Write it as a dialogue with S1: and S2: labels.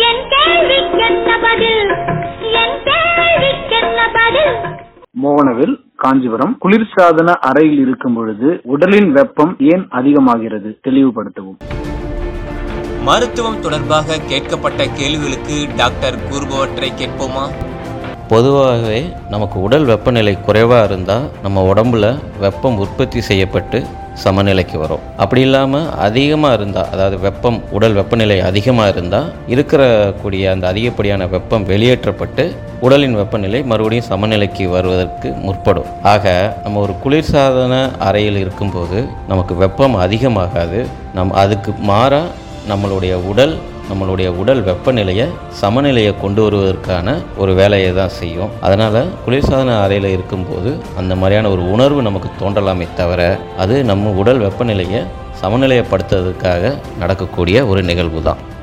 S1: என் கேள்விக்கென்ன பதில் என் கேள்விக்கென்ன பதில்
S2: மோகனவில் காஞ்சிபுரம் குளிர்சாதன அறையில் இருக்கும் பொழுது உடலின் வெப்பம் ஏன் அதிகமாகிறது தெளிவுபடுத்தவும்
S3: மருத்துவம் தொடர்பாக கேட்கப்பட்ட கேள்விகளுக்கு டாக்டர் கூறுபவற்றை கேட்போமா
S4: பொதுவாகவே நமக்கு உடல் வெப்பநிலை குறைவாக இருந்தால் நம்ம உடம்புல வெப்பம் உற்பத்தி செய்யப்பட்டு சமநிலைக்கு வரும் அப்படி இல்லாமல் அதிகமாக இருந்தால் அதாவது வெப்பம் உடல் வெப்பநிலை அதிகமாக இருந்தால் இருக்கிற கூடிய அந்த அதிகப்படியான வெப்பம் வெளியேற்றப்பட்டு உடலின் வெப்பநிலை மறுபடியும் சமநிலைக்கு வருவதற்கு முற்படும் ஆக நம்ம ஒரு குளிர்சாதன அறையில் இருக்கும்போது நமக்கு வெப்பம் அதிகமாகாது நம் அதுக்கு மாறாக நம்மளுடைய உடல் நம்மளுடைய உடல் வெப்பநிலையை சமநிலையை கொண்டு வருவதற்கான ஒரு வேலையை தான் செய்யும் அதனால் குளிர்சாதன அறையில் இருக்கும்போது அந்த மாதிரியான ஒரு உணர்வு நமக்கு தோன்றலாமே தவிர அது நம்ம உடல் வெப்பநிலையை சமநிலையப்படுத்துறதுக்காக நடக்கக்கூடிய ஒரு நிகழ்வு தான்